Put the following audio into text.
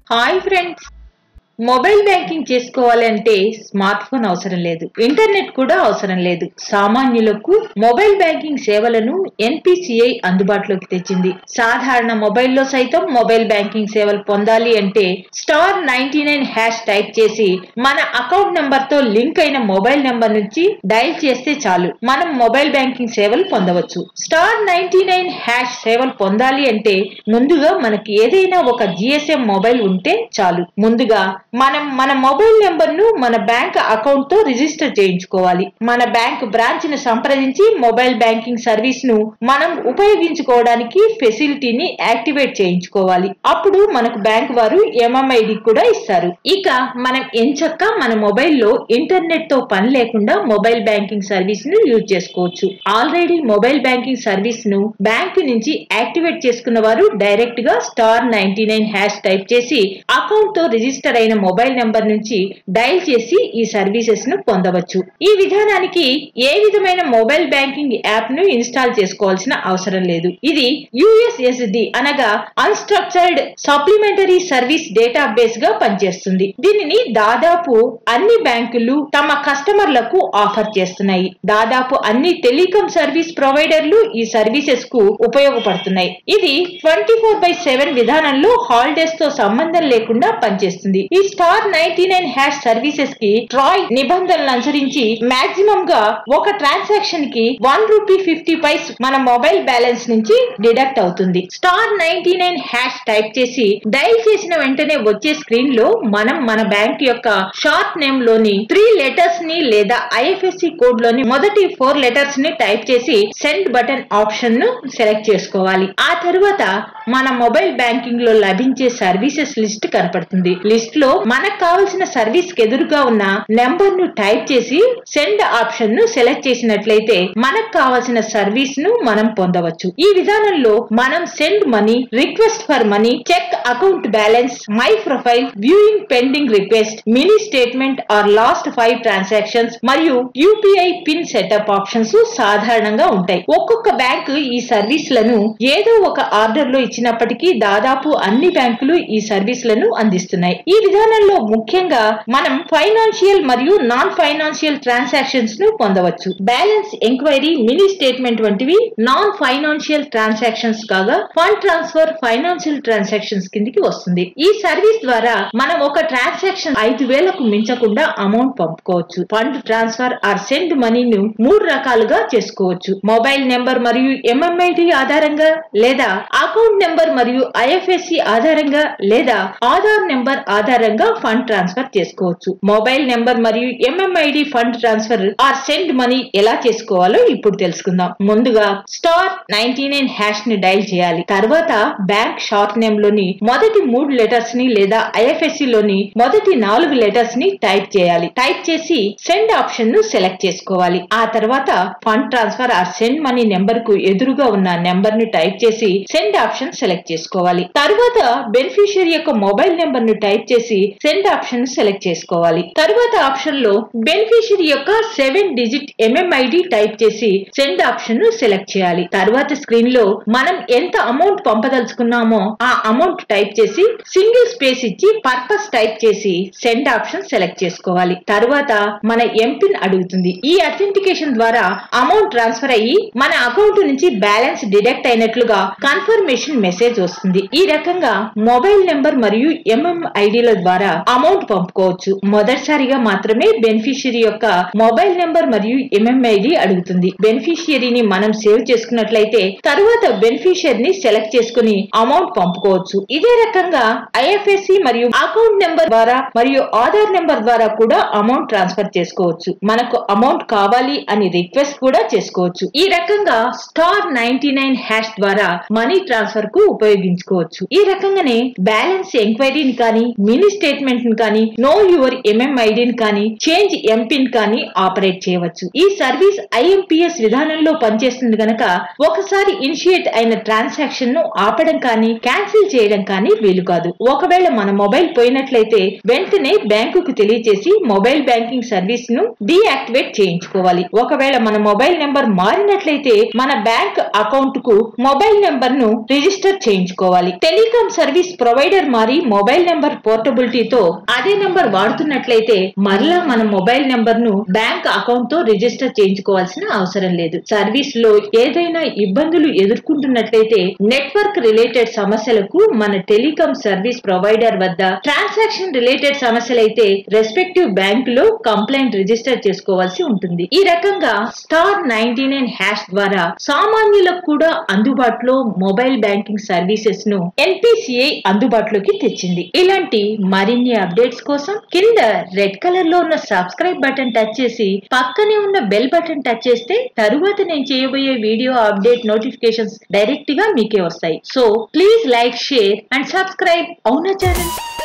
hi friends mobile banking చేసుకోవాలంటే smart phone అవసరం లేదు ఇంటర్నెట్ కూడా అవసరం లేదు సామాన్యులకు మొబైల్ బ్యాంకింగ్ సేవలను ఎన్పిసిఐ అందుబాటులోకి తెచ్చింది సాధారణ మొబైల్లో సైతం మొబైల్ బ్యాంకింగ్ సేవలు పొందాలి అంటే star ninety nine hash type చేసి మన అకౌంట్ నెంబర్ తో లింక్ అయిన మొబైల్ నెంబర్ నుంచి డైల్ చేస్తే చాలు మనం మొబైల్ బ్యాంకింగ్ సేవలు పొందవచ్చు స్టార్ నైన్టీ నైన్ హ్యాష్ సేవలు పొందాలి అంటే ముందుగా మనకి ఏదైనా ఒక జిఎస్ఎం మొబైల్ ఉంటే చాలు ముందుగా మనం మన మొబైల్ నెంబర్ ను మన బ్యాంక్ అకౌంట్ తో రిజిస్టర్ చేయించుకోవాలి మన బ్యాంక్ బ్రాంచ్ ను సంప్రదించి మొబైల్ బ్యాంకింగ్ సర్వీస్ ను మనం ఉపయోగించుకోవడానికి ఫెసిలిటీని యాక్టివేట్ చేయించుకోవాలి అప్పుడు మనకు బ్యాంక్ వారు ఎంఎంఐడి కూడా ఇస్తారు ఇక మనం ఎంచక్క మన మొబైల్లో ఇంటర్నెట్ తో పని లేకుండా మొబైల్ బ్యాంకింగ్ సర్వీస్ ను యూజ్ చేసుకోవచ్చు ఆల్రెడీ మొబైల్ బ్యాంకింగ్ సర్వీస్ ను బ్యాంక్ నుంచి యాక్టివేట్ చేసుకున్న వారు డైరెక్ట్ గా star ninety nine hash type చేసి అకౌంట్ తో రిజిస్టర్ అయిన మొబైల్ నెంబర్ నుంచి డైల్ చేసి ఈ సర్వీసెస్ ను పొందవచ్చు ఈ విధానానికి ఏ విధమైన మొబైల్ బ్యాంకింగ్ యాప్ ను ఇన్స్టాల్ చేసుకోవాల్సిన అవసరం లేదు ఇది యుఎస్ఎస్డి అనగా అన్స్ట్రక్చర్డ్ సప్లిమెంటరీ సర్వీస్ డేటాబేస్ గా పనిచేస్తుంది దీనిని దాదాపు అన్ని బ్యాంకులు తమ కస్టమర్లకు ఆఫర్ చేస్తున్నాయి దాదాపు అన్ని టెలికాం సర్వీస్ ప్రొవైడర్లు ఈ సర్వీసెస్ కు ఉపయోగపడుతున్నాయి ఇది ట్వంటీ ఫోర్ బై సెవెన్ విధానంలో హాలిడేస్ తో సంబంధం లేకుండా పనిచేస్తుంది ఈ star ninety nine hash services కి ట్రాయ్ నిబంధనలు అనుసరించి మాక్సిమం గా ఒక ట్రాన్సాక్షన్ కి వన్ రూపీ ఫిఫ్టీ పైస్ మన మొబైల్ బ్యాలెన్స్ నుంచి డిడక్ట్ అవుతుంది star ninety nine hash type చేసి డైల్ చేసిన వెంటనే వచ్చే స్క్రీన్ లో మనం మన బ్యాంక్ యొక్క షార్ట్ నేమ్ లోని త్రీ లెటర్స్ ని లేదా ఐఎఫ్ఎస్సి కోడ్ లోని మొదటి ఫోర్ లెటర్స్ ని టైప్ చేసి సెండ్ బటన్ ఆప్షన్ ను సెలెక్ట్ చేసుకోవాలి ఆ తరువాత మన మొబైల్ బ్యాంకింగ్ లో లభించే సర్వీసెస్ లిస్ట్ కనపడుతుంది లిస్ట్ లో మనకు కావలసిన సర్వీస్ కి ఎదురుగా ఉన్న నెంబర్ ను టైప్ చేసి సెండ్ ఆప్షన్ ను సెలెక్ట్ చేసినట్లయితే మనకు కావలసిన సర్వీస్ ను మనం పొందవచ్చు ఈ విధానంలో మనం send money request for money check account balance my profile viewing pending request mini statement or last five transactions మరియు యూపీఐ పిన్ సెటప్ ఆప్షన్స్ సాధారణంగా ఉంటాయి ఒక్కొక్క బ్యాంకు ఈ సర్వీసులను ఏదో ఒక ఆర్డర్ లో ఇచ్చినప్పటికీ దాదాపు అన్ని బ్యాంకులు ఈ సర్వీసులను అందిస్తున్నాయి ఈ విధానంలో ముఖ్యంగా మనం ఫైనాన్షియల్ మరియు నాన్ ఫైనాన్షియల్ ట్రాన్సాక్షన్స్ ను పొందవచ్చు బ్యాలెన్స్ ఎంక్వైరీ మినీ స్టేట్మెంట్ వంటివి నాన్ ఫైనాన్షియల్ ట్రాన్సాక్షన్స్ కాగా ఫండ్ ట్రాన్స్ఫర్ ఫైనాన్షియల్ ట్రాన్సాక్షన్స్ కిందికి వస్తుంది ఈ సర్వీస్ ద్వారా మనం ఒక ట్రాన్సాక్షన్ ఐదు వేలకు మించకుండా అమౌంట్ పంపుకోవచ్చు ఫండ్ ట్రాన్స్ఫర్ ఆర్ సెండ్ మనీను మూడు రకాలుగా చేసుకోవచ్చు మొబైల్ నెంబర్ మరియు ఎంఎంఐడి ఆధారంగా లేదా అకౌంట్ నెంబర్ మరియు ఐఎఫ్ఎస్సి ఆధారంగా లేదా ఆధార్ నెంబర్ ఆధారంగా ఫండ్ ట్రాన్స్ఫర్ చేసుకోవచ్చు మొబైల్ నెంబర్ మరియు MMID fund transfer or send money ఎలా చేసుకోవాలో ఇప్పుడు తెలుసుకుందాం ముందుగా స్టార్ నైన్టీ నైన్ హ్యాష్ ని డైల్ చేయాలి తర్వాత బ్యాంక్ షార్ట్ నేమ్ లోని మొదటి మూడు లెటర్స్ ని లేదా ఐఎఫ్ఎస్సి లోని మొదటి నాలుగు లెటర్స్ ని టైప్ చేయాలి టైప్ చేసి సెండ్ ఆప్షన్ ను సెలెక్ట్ చేసుకోవాలి ఆ తర్వాత fund transfer or send money number కు ఎదురుగా ఉన్న నెంబర్ ని టైప్ చేసి సెండ్ ఆప్షన్ సెలెక్ట్ చేసుకోవాలి తర్వాత బెనిఫిషియరీ యొక్క మొబైల్ నెంబర్ ను టైప్ చేసి సెండ్ ఆప్షన్ సెలెక్ట్ చేసుకోవాలి తర్వాత ఆప్షన్ లో బెనిఫిషియరీ యొక్క సెవెన్ డిజిట్ ఎంఎంఐడి టైప్ చేసి సెండ్ ఆప్షన్ ను సెలెక్ట్ చేయాలి తర్వాత స్క్రీన్ లో మనం ఎంత అమౌంట్ పంపదలుచుకున్నామో ఆ అమౌంట్ టైప్ చేసి సింగిల్ స్పేస్ ఇచ్చి పర్పస్ టైప్ చేసి సెండ్ ఆప్షన్ సెలెక్ట్ చేసుకోవాలి తర్వాత మన ఎంపిన్ అడుగుతుంది ఈ అథెంటికేషన్ ద్వారా అమౌంట్ ట్రాన్స్ఫర్ అయ్యి మన అకౌంట్ నుంచి బ్యాలెన్స్ డిడక్ట్ అయినట్లుగా కన్ఫర్మేషన్ మెసేజ్ వస్తుంది ఈ రకంగా మొబైల్ నెంబర్ మరియు ఎంఎం ఐడీల ద్వారా అమౌంట్ పంపుకోవచ్చు మొదటిసారిగా మాత్రమే బెనిఫిషియరీ యొక్క మొబైల్ నెంబర్ మరియు ఎంఎంఐడి అడుగుతుంది బెనిఫిషియరీని మనం సేవ్ చేసుకున్నట్లయితే తరువాత బెనిఫిషియరీని సెలెక్ట్ చేసుకుని అమౌంట్ పంపుకోవచ్చు ఇదే రకంగా ఐఎఫ్ఎస్సి మరియు అకౌంట్ నెంబర్ ద్వారా మరియు ఆధార్ నెంబర్ ద్వారా కూడా అమౌంట్ ట్రాన్స్ఫర్ చేసుకోవచ్చు మనకు అమౌంట్ కావాలి అని రిక్వెస్ట్ కూడా చేసుకోవచ్చు ఈ రకంగా స్టార్ నైన్టీ నైన్ హ్యాష్ ద్వారా మనీ ట్రాన్స్ఫర్ కు ఉపయోగించుకోవచ్చు ఈ రకంగానే బ్యాలెన్స్ ఎంక్వైరీని కానీ మినీ స్టేట్మెంట్ ని కానీ నో యువర్ ఎంఎం ఐడిని కానీ చేంజ్ ఎంపిన్ కానీ ఆపరేట్ చేయవచ్చు ఈ సర్వీస్ ఐఎంపిఎస్ విధానంలో పనిచేస్తుంది గనక ఒకసారి ఇనిషియేట్ అయిన ట్రాన్సాక్షన్ ను ఆపడం కానీ క్యాన్సిల్ చేయడం కానీ వీలు కాదు ఒకవేళ మన మొబైల్ పోయినట్లయితే వెంటనే బ్యాంకుకు తెలియజేసి మొబైల్ బ్యాంకింగ్ సర్వీస్ ను డీయాక్టివేట్ చేయించుకోవాలి ఒకవేళ మన మొబైల్ నెంబర్ మారినట్లయితే మన బ్యాంక్ అకౌంట్ కు మొబైల్ నెంబర్ ను రిజిస్టర్ చేయించుకోవాలి టెలికాం సర్వీస్ ప్రొవైడర్ మారి మొబైల్ నెంబర్ పోర్టబిలిటీతో అదే నెంబర్ వాడుతున్నట్లయితే మరలా మన మొబైల్ నెంబర్ ను బ్యాంక్ అకౌంట్ తో రిజిస్టర్ చేయించుకోవాల్సిన అవసరం లేదు సర్వీస్ లో ఏదైనా ఇబ్బందులు ఎదుర్కొంటున్నట్లయితే నెట్వర్క్ రిలేటెడ్ సమస్యలకు మన టెలికాం సర్వీస్ ప్రొవైడర్ వద్ద ట్రాన్సాక్షన్ రిలేటెడ్ సమస్యలైతే రెస్పెక్టివ్ బ్యాంక్ లో కంప్లైంట్ రిజిస్టర్ చేసుకోవాల్సి ఉంటుంది ఈ రకంగా స్టార్ నైన్టీ నైన్ హ్యాష్ ద్వారా సామాన్యులకు కూడా అందుబాటులో మొబైల్ బ్యాంకింగ్ సర్వీసెస్ ను ఎన్పిసిఐ అందుబాటులోకి తెచ్చింది ఇలాంటి మరిన్ని అప్డేట్స్ కోసం కింద రెడ్ కలర్ లో ఉన్న సబ్స్క్రైబ్ బటన్ టచ్ చేసి పక్కనే ఉన్న బెల్ బటన్ టచ్ చేస్తే తరువాత నేను చేయబోయే వీడియో అప్డేట్ నోటిఫికేషన్స్ డైరెక్ట్ గా మీకే వస్తాయి so please like share and subscribe అవునా ఛానల్